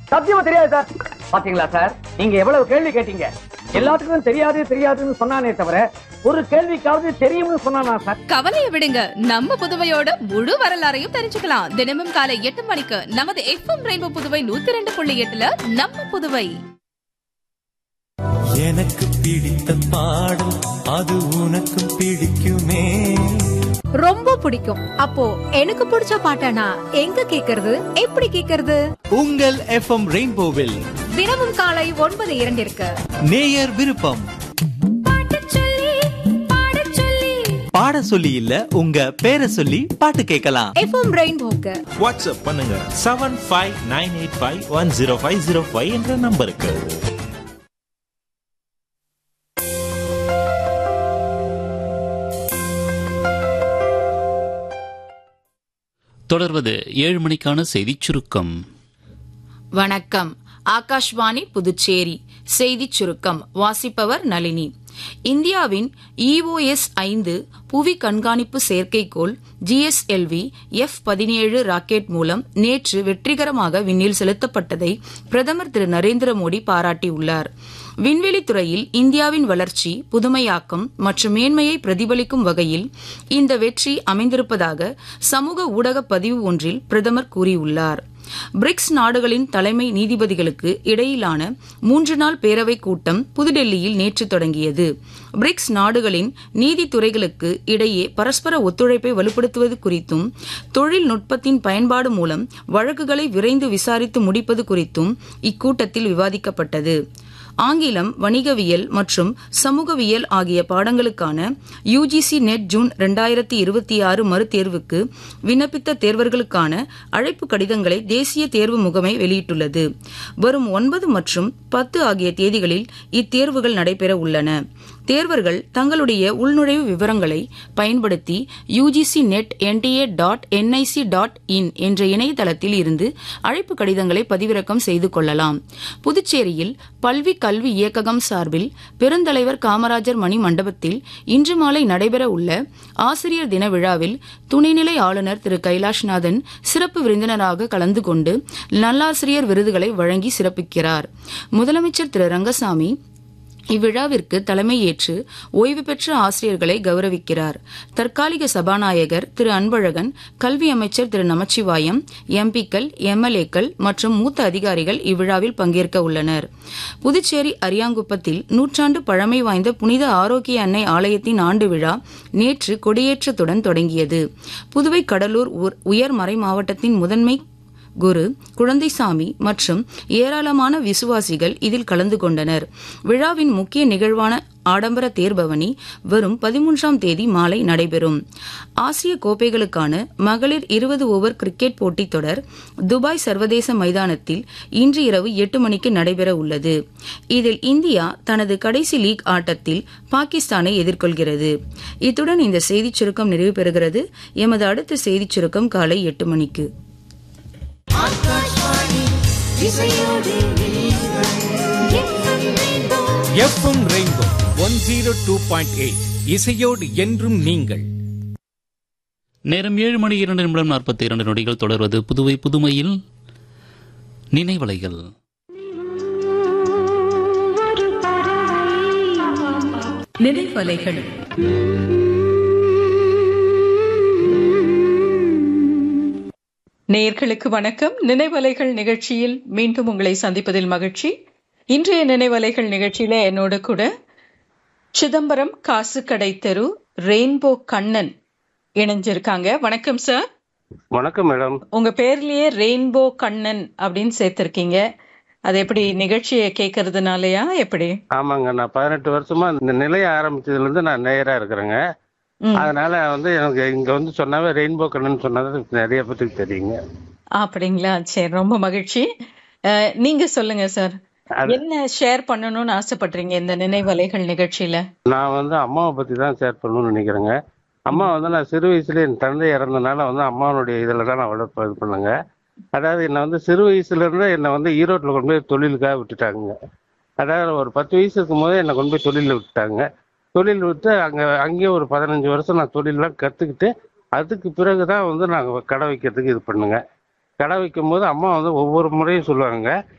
சத்தியமா தெரியாது சார் பாத்தீங்களா சார் நீங்க எவ்வளவு கேள்வி கேட்டீங்க எல்லாத்துக்கும் தெரியாது தெரியாதுன்னு சொன்னானே தவிர ஒரு கேள்விக்காவது தெரியும்னு சொன்னானா சார் கவலையை விடுங்க நம்ம புதுவையோட முழு வரலாறையும் தெரிஞ்சுக்கலாம் தினமும் காலை எட்டு மணிக்கு நமது எஃப்எம் ரெயின்போ புதுவை நூத்தி ரெண்டு புள்ளி எட்டுல நம்ம புதுவை எனக்கு பிடித்த பாடல் அது உனக்கும் பிடிக்குமே ரொம்ப பிடிக்கும் அப்போ எனக்கு பிடிச்ச பாட்டனா எங்க கேக்குறது எப்படி கேக்குறது உங்கள் எஃப்எம் ரெயின்போவில் தினமும் காலை ஒன்பது இரண்டிற்கு நேயர் விருப்பம் பாட சொல்லி இல்ல உங்க பேரை சொல்லி பாட்டு கேட்கலாம் எஃப்எம் ரெயின்போக்கு வாட்ஸ்அப் பண்ணுங்க seven five nine eight five one zero five zero five என்ற நம்பருக்கு தொடர்வது ஏழு மணிக்கான செய்திச் சுருக்கம் வணக்கம் ஆகாஷ்வாணி புதுச்சேரி செய்திச் சுருக்கம் வாசிப்பவர் நளினி இந்தியாவின் இஓஎஸ் ஐந்து புவி கண்காணிப்பு செயற்கைக்கோள் ஜிஎஸ்எல்வி எஃப் பதினேழு ராக்கெட் மூலம் நேற்று வெற்றிகரமாக விண்ணில் செலுத்தப்பட்டதை பிரதமர் திரு நரேந்திர மோடி பாராட்டியுள்ளார் விண்வெளித் துறையில் இந்தியாவின் வளர்ச்சி புதுமையாக்கம் மற்றும் மேன்மையை பிரதிபலிக்கும் வகையில் இந்த வெற்றி அமைந்திருப்பதாக சமூக ஊடக பதிவு ஒன்றில் பிரதமர் கூறியுள்ளார் பிரிக்ஸ் நாடுகளின் தலைமை நீதிபதிகளுக்கு இடையிலான மூன்று நாள் பேரவைக் கூட்டம் புதுடெல்லியில் நேற்று தொடங்கியது பிரிக்ஸ் நாடுகளின் நீதித்துறைகளுக்கு இடையே பரஸ்பர ஒத்துழைப்பை வலுப்படுத்துவது குறித்தும் தொழில்நுட்பத்தின் பயன்பாடு மூலம் வழக்குகளை விரைந்து விசாரித்து முடிப்பது குறித்தும் இக்கூட்டத்தில் விவாதிக்கப்பட்டது ஆங்கிலம் வணிகவியல் மற்றும் சமூகவியல் ஆகிய பாடங்களுக்கான யுஜிசி நெட் ஜூன் இரண்டாயிரத்தி இருபத்தி ஆறு மறுதேர்வுக்கு விண்ணப்பித்த தேர்வர்களுக்கான அழைப்பு கடிதங்களை தேசிய தேர்வு முகமை வெளியிட்டுள்ளது வரும் ஒன்பது மற்றும் பத்து ஆகிய தேதிகளில் இத்தேர்வுகள் நடைபெற உள்ளன தேர்வர்கள் தங்களுடைய உள்நுழைவு விவரங்களை பயன்படுத்தி UGC NET NTA dot NIC dot in என்ற இணையதளத்தில் இருந்து அழைப்பு கடிதங்களை பதிவிறக்கம் செய்து கொள்ளலாம் புதுச்சேரியில் பல்வி கல்வி இயக்ககம் சார்பில் பெருந்தலைவர் காமராஜர் மணி மண்டபத்தில் இன்று மாலை நடைபெற உள்ள ஆசிரியர் தின விழாவில் துணைநிலை ஆளுநர் திரு கைலாஷ்நாதன் சிறப்பு விருந்தினராக கலந்து கொண்டு நல்லாசிரியர் விருதுகளை வழங்கி சிறப்பிக்கிறார் முதலமைச்சர் திரு ரங்கசாமி இவ்விழாவிற்கு தலைமையேற்று ஓய்வு பெற்ற ஆசிரியர்களை கௌரவிக்கிறார் தற்காலிக சபாநாயகர் திரு அன்பழகன் கல்வி அமைச்சர் திரு நமச்சிவாயம் எம்பிக்கள் எம்எல்ஏக்கள் மற்றும் மூத்த அதிகாரிகள் இவ்விழாவில் பங்கேற்க உள்ளனர் புதுச்சேரி அரியாங்குப்பத்தில் நூற்றாண்டு பழமை வாய்ந்த புனித ஆரோக்கிய அன்னை ஆலயத்தின் ஆண்டு விழா நேற்று கொடியேற்றத்துடன் தொடங்கியது புதுவை கடலூர் உயர் மறை மாவட்டத்தின் முதன்மை குரு குழந்தைசாமி மற்றும் ஏராளமான விசுவாசிகள் இதில் கலந்து கொண்டனர் விழாவின் முக்கிய நிகழ்வான ஆடம்பர தேர்பவனி வரும் பதிமூன்றாம் தேதி மாலை நடைபெறும் ஆசிய கோப்பைகளுக்கான மகளிர் இருபது ஓவர் கிரிக்கெட் போட்டித் தொடர் துபாய் சர்வதேச மைதானத்தில் இன்று இரவு எட்டு மணிக்கு நடைபெற உள்ளது இதில் இந்தியா தனது கடைசி லீக் ஆட்டத்தில் பாகிஸ்தானை எதிர்கொள்கிறது இத்துடன் இந்த செய்திச் சுருக்கம் நிறைவு பெறுகிறது எமது அடுத்த செய்திச் சுருக்கம் காலை எட்டு மணிக்கு FM Rainbow one zero two point eight இசையோடு என்றும் நீங்கள் நேரம் ஏழு மணி இரண்டு நிமிடம் நாற்பத்தி இரண்டு நொடிகள் தொடர்வது புதுவை புதுமையில் நினைவலைகள் நினைவலைகள் நேயர்களுக்கு வணக்கம் நினைவலைகள் நிகழ்ச்சியில் மீண்டும் உங்களை சந்திப்பதில் மகிழ்ச்சி இன்றைய நினைவலைகள் நிகழ்ச்சியில என்னோட கூட சிதம்பரம் காசுக்கடை தெரு ரெயின்போ கண்ணன் இணைஞ்சிருக்காங்க வணக்கம் சார் வணக்கம் மேடம் உங்க பேர்லயே ரெயின்போ கண்ணன் அப்படின்னு சேர்த்திருக்கீங்க அது எப்படி நிகழ்ச்சியை கேட்கறதுனாலயா எப்படி ஆமாங்க நான் பதினெட்டு வருஷமா இந்த நிலைய ஆரம்பிச்சதுல இருந்து நான் நேயரா இருக்கிறேங்க ம். அதனால வந்து எனக்கு இங்க வந்து சொன்னாவே ரெயின்போ கண்ணன் சொன்னது நிறைய பேத்துக்கு தெரியுங்க அப்படிங்களா சரி ரொம்ப மகிழ்ச்சி அஹ், நீங்க சொல்லுங்க சார் அது- என்ன ஷேர் பண்ணணும்னு ஆசைப்படுறீங்க இந்த நினைவலைகள் நிகழ்ச்சியில நான் வந்து அம்மாவை பத்தி தான் ஷேர் பண்ணணும்னு நினைக்கிறேங்க அம்மா வந்து நான் சிறு வயசுல என் தந்தை இறந்தனால வந்து அம்மாவனுடைய இதுல தான் நான் வளர்ப்பு இது பண்ணுங்க அதாவது என்னை வந்து சிறு வயசுல இருந்து என்னை வந்து ஈரோட்டில் கொண்டு போய் தொழிலுக்காக விட்டுட்டாங்க அதாவது ஒரு பத்து வயசு இருக்கும் போதே என்னை கொண்டு போய் தொழிலில் விட்டுட்டாங்க தொழில் விட்டு அங்கே அங்கேயே ஒரு பதினஞ்சு வருஷம் நான் தொழிலெலாம் கற்றுக்கிட்டு அதுக்கு பிறகு தான் வந்து நாங்கள் கடை வைக்கிறதுக்கு இது பண்ணுங்க கடை வைக்கும் போது அம்மா வந்து ஒவ்வொரு முறையும் சொல்லுவாங்க